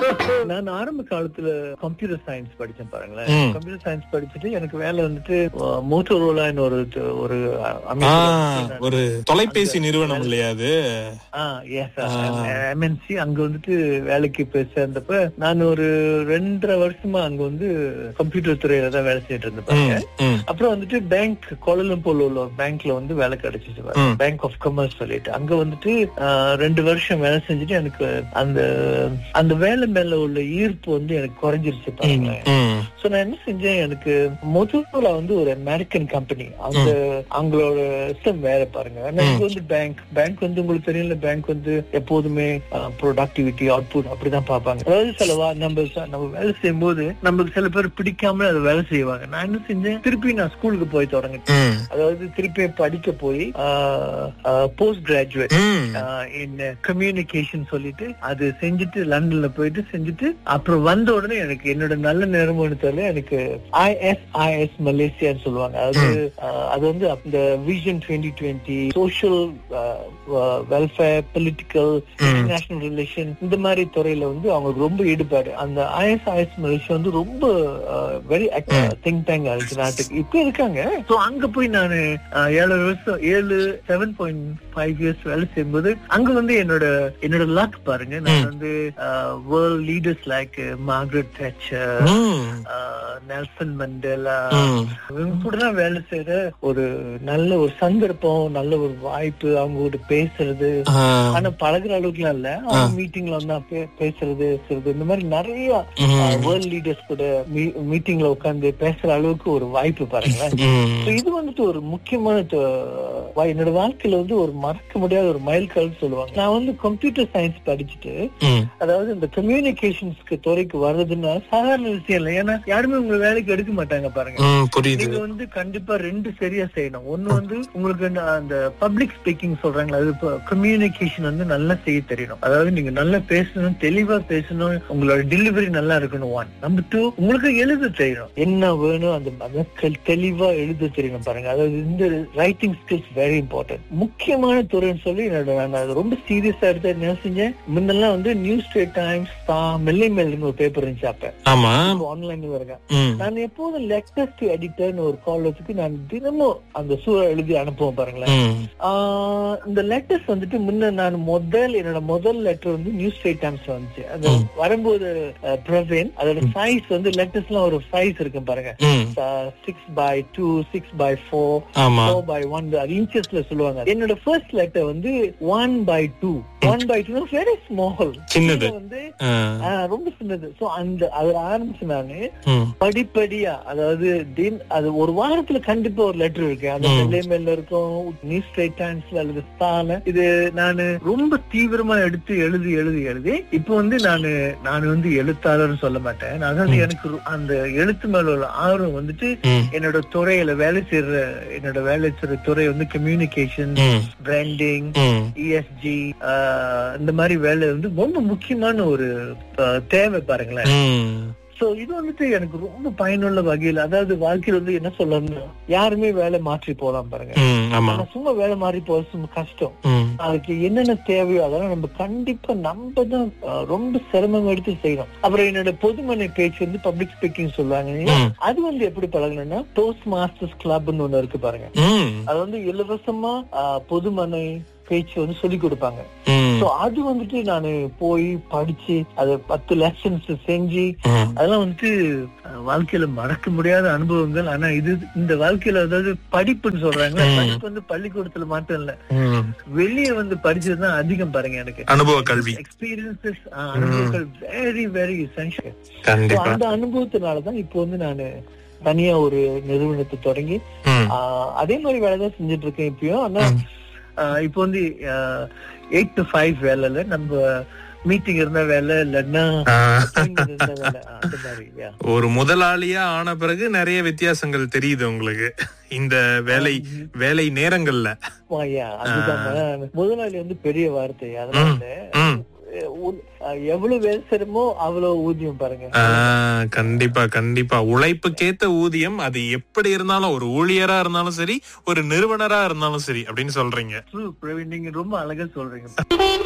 நான் ஆரம்ப காலத்துல கம்ப்யூட்டர் சயின்ஸ் படிச்சேன் பாருங்களேன் ம். கம்ப்யூட்டர் சயின்ஸ் படிச்சுட்டு எனக்கு வேலை வந்துட்டு மோட்டோரோலான்னு ஒரு ஒரு ஆ, அமைப்பு ஒரு தொலைபேசி நிறுவனம் இல்லையா அது எம்என்சி அங்க வந்துட்டு வேலைக்கு போய் சேர்ந்தப்ப நான் ஒரு ரெண்டரை வருஷமா அங்க வந்து கம்ப்யூட்டர் துறையில தான் வேலை செய்யிட்டு இருந்தேன் பாருங்க. ம், ம், அப்புறம் வந்துட்டு பேங்க் கோலலம்பூர்ல உள்ள பேங்க்ல வந்து வேலை கிடைச்சிச்சு ம். பேங்க் ஆஃப் கமர்ஸ் சொல்லிட்டு அங்க வந்துட்டு ஆஹ், ரெண்டு வருஷம் வேலை செஞ்சுட்டு எனக்கு அந்த அந்த வேலை மேல உள்ள ஈர்ப்பு வந்து எனக்கு குறைஞ்சிருச்சு ம், பாருங்களேன் ம், சோ நான் என்ன செஞ்சேன் எனக்கு மொத்தோலா வந்து ஒரு அமெரிக்கன் கம்பெனி அந்த அவங்களோட சிஸ்டம் வேற பாருங்க ஆனா இது வந்து பேங்க் பேங்க் வந்து உங்களுக்கு தெரியல பேங்க் வந்து எப்போதுமே ப்ரொடக்டிவிட்டி அவுட்புட் அப்படிதான் பார்ப்பாங்க அதாவது சில வா- நம்ம ச- நம்ம வேலை செய்யும் போது நமக்கு சில பேர் பிடிக்காம அதை வேலை செய்வாங்க நான் என்ன செஞ்சேன் திருப்பி நான் ஸ்கூலுக்கு போய் தொடங்கிட்டேன் ம், அதாவது திருப்பி படிக்க போய் போஸ்ட் கிராஜுவேட் ம். இன் கம்யூனிகேஷன் சொல்லிட்டு அது செஞ்சுட்டு லண்டன்ல போயிட்டு செஞ்சுட்டு அப்புறம் வந்த உடனே எனக்கு என்னோட நல்ல நேரம்னு தெரியல எனக்கு ஐஎஸ்ஐஎஸ் மலேசியான்னு சொல்லுவாங்க அது ஆஹ், அது வந்து அந்த vision twenty twenty social welfare political international relation இந்த மாதிரி துறையில வந்து அவங்களுக்கு ரொம்ப ஈடுபாடு அந்த ஐஎஸ்ஐஎஸ் மலேசியா வந்து ரொம்ப வெரி திங்க் டேங்க் ஆயிடுச்சு நாட்டுக்கு இப்ப இருக்காங்க சோ அங்க போய் நான் ஏழு வருஷம் ஏழு செவன் பாயிண்ட் ஃபைவ் இயர்ஸ் வேலை செய்யும்போது அங்க வந்து என்னோட என்னோட லக் பாருங்க நான் வந்து world leaders like Margaret Thatcher ம், நெல்சன் மண்டேலா ம். இவங்க கூட எல்லாம் வேலை செய்யற ஒரு நல்ல ஒரு சந்தர்ப்பம் நல்ல ஒரு வாய்ப்பு அவங்க கூட பேசுறது ஆ, ஆனா பழகுற அளவுக்குலாம் இல்ல அவங்க மீட்டிங்ல வந்து பே- பேசுறது பேசுறது இந்த மாதிரி நிறைய ம், வேர்ல்ட் லீடர்ஸ் கூட மீட்டிங்ல உட்கார்ந்து பேசுற அளவுக்கு ஒரு வாய்ப்பு பாருங்களேன் ம். So இது வந்துட்டு ஒரு முக்கியமான த- வா- என்னோட வாழ்க்கையில வந்து ஒரு மறக்க முடியாத ஒரு மைல் கல் சொல்லுவாங்க நான் வந்து கம்ப்யூட்டர் சயின்ஸ் படிச்சுட்டு ம், அதாவது இந்த கம்யூனிகேஷன்ஸ்க்கு துறைக்கு வர்றதுன்னா சாதாரண விஷயம் இல்லை ஏன்னா யாருமே உங்களை வேலைக்கு எடுக்க மாட்டாங்க பாருங்க ம், புரியுது நீங்க வந்து கண்டிப்பா ரெண்டு சரியா செய்யணும் ஒண்ணு வந்து உங்களுக்கு இந்த- அந்த பப்ளிக் ஸ்பீக்கிங் சொல்றாங்களா அது கம்யூனிகேஷன் வந்து நல்லா செய்ய தெரியணும் அதாவது நீங்க நல்லா பேசணும் தெளிவா பேசணும் உங்களோட டெலிவரி நல்லா இருக்கணும் ஒன் நம்பர் டூ உங்களுக்கு எழுத தெரியணும் என்ன வேணும் அந்த அதை தெ- தெளிவா எழுத தெரியணும் பாருங்க அதாவது இந்த ரைட்டிங் ஸ்கில்ஸ் வெரி இம்பார்ட்டன்ட் முக்கியமான துறைன்னு சொல்லி என்னோட நான் அதை ரொம்ப சீரியஸா எடுத்து என்ன செஞ்சேன் முன்னெல்லாம் வந்து நியூஸ் ஸ்ட்ரேட் டைம்ஸ் மில்லை மெல்னு ஒரு பேப்பர் இருந்துச்சு அப்ப ஆமா ஆன்லைன்ல வருங்க ம், நான் எப்போதும் லெட்டர்ஸ் டு எடிட்டர்னு ஒரு காலத்துக்கு நான் தினமும் அந்த சூழ எழுதி அனுப்புவேன் பாருங்களேன் ம், ஆஹ் இந்த லெட்டர்ஸ் வந்துட்டு முன்ன நான் முதல் என்னோட முதல் லெட்டர் வந்து நியூஸ் ஸ்ட்ரேட் டைம்ஸ் வந்துச்சு அது ம். வரும்போது அஹ், பிரவீன் அதோட சைஸ் வந்து லெட்டர்ஸ் எல்லாம் ஒரு சைஸ் இருக்கும் பாருங்க ம். Six by two six by four ஆமா ஃபோர் பை ஒன் அது இன்ச்சஸ்ல சொல்லுவாங்க என்னோட ஃபர்ஸ்ட் லெட்டர் வந்து one by two one by two very small சின்னது. வந்து ஆ, ஆஹ், ரொம்ப சின்னது சோ அந்த அதுல ஆரம்பிச்சு நானு ம், படிப்படியா அதாவது தின் அது ஒரு வாரத்துல கண்டிப்பா ஒரு லெட்டர் இருக்கு அந்த ம். வெள்ளைமேல இருக்கும் நியூஸ் ஸ்ட்ரைட் டைம்ஸ்ல அல்லது ஸ்டால இது நானு ரொம்ப தீவிரமா எடுத்து எழுதி எழுதி எழுதி இப்போ வந்து நானு நான் வந்து எழுத்தாளர்னு சொல்ல மாட்டேன் நான் அதாவது எனக்கு ரொ- அந்த எழுத்து மேல உள்ள ஆர்வம் வந்துட்டு ம், என்னோட துறையில வேலை செய்யற என்னோட வேலை செய்யற துறை வந்து கம்யூனிகேஷன் ம், பிராண்டிங் ம். இஎஸ்ஜி இந்த மாதிரி வேலை வந்து ரொம்ப முக்கியமான ஒரு அஹ், தேவை பாருங்களேன் ம், சோ இது வந்துட்டு எனக்கு ரொம்ப பயனுள்ள வகையில் அதாவது வாழ்க்கையில வந்து என்ன சொல்லணும் யாருமே வேலை மாற்றி போலாம் பாருங்க ம், ஆமா ஆனா சும்மா வேலை மாறி போறது சும்மா கஷ்டம் ம், அதுக்கு என்னென்ன தேவையோ அதெல்லாம் நம்ம கண்டிப்பா நம்ம தான் அஹ், ரொம்ப சிரமம் எடுத்து செய்யணும் அப்புறம் என்னோட பொதுமனை பேச்சு வந்து பப்ளிக் ஸ்பீக்கிங் சொல்லுவாங்க இல்லையா? ம். அது வந்து எப்படி பழகணும்னா டோஸ்ட் மாஸ்டர்ஸ் கிளப்னு ஒண்ணு இருக்கு பாருங்க ம், அது வந்து இலவசமா அஹ், பொதுமனை பேச்சு வந்து சொல்லி கொடுப்பாங்க ம், சோ அது வந்துட்டு நானு போய் படிச்சு அது பத்து லெசன்ஸ் செஞ்சு ம். அதெல்லாம் வந்துட்டு அஹ், வாழ்க்கையில மறக்க முடியாத அனுபவங்கள் ஆனா இது இந்த வாழ்க்கையில அதாவது படிப்புன்னு சொல்றாங்க ம். படிப்பு வந்து பள்ளிக்கூடத்துல மட்டும் இல்ல ம். வெளியே வந்து படிச்சதுதான் அதிகம் பாருங்க எனக்கு அனுபவ கல்வி எக்ஸ்பீரியன்சஸ் அனுபவங்கள் வெரி வெரி எசென்ஷியல் கண்டிப்பா அந்த அனுபவத்தினாலதான் இப்போ வந்து நானு தனியா ஒரு நிறுவனத்தை தொடங்கி ம், ஆஹ், அதே மாதிரி வேலை தான் செஞ்சுட்டு இருக்கேன் இப்பயும் ஆனா ஆஹ், இப்போ வந்து எயிட் டு ஃபைவ் வேலைல நம்ம மீட்டிங் இருந்த வேலை இல்லைன்னா ஆ. appointment இருந்த வேலை ஆஹ், அந்த மாதிரி yeah. ஒரு முதலாளியா ஆன பிறகு நிறைய வித்தியாசங்கள் தெரியுது உங்களுக்கு இந்த வேலை வேலை நேரங்கள்ல ஆமா, yeah, அதுதான் முதலாளி வந்து பெரிய வார்த்தை அதனால ம். அஹ், உ- அஹ், எவ்வளவு வேலை செய்யறமோ அவ்வளவு ஊதியம் பாருங்க ஆ, கண்டிப்பா கண்டிப்பா உழைப்புக்கேத்த ஊதியம் அது எப்படி இருந்தாலும் ஒரு ஊழியரா இருந்தாலும் சரி ஒரு நிறுவனரா இருந்தாலும் சரி அப்படின்னு சொல்றீங்க True, பிரவீன் நீங்க ரொம்ப அழகா சொல்றீங்க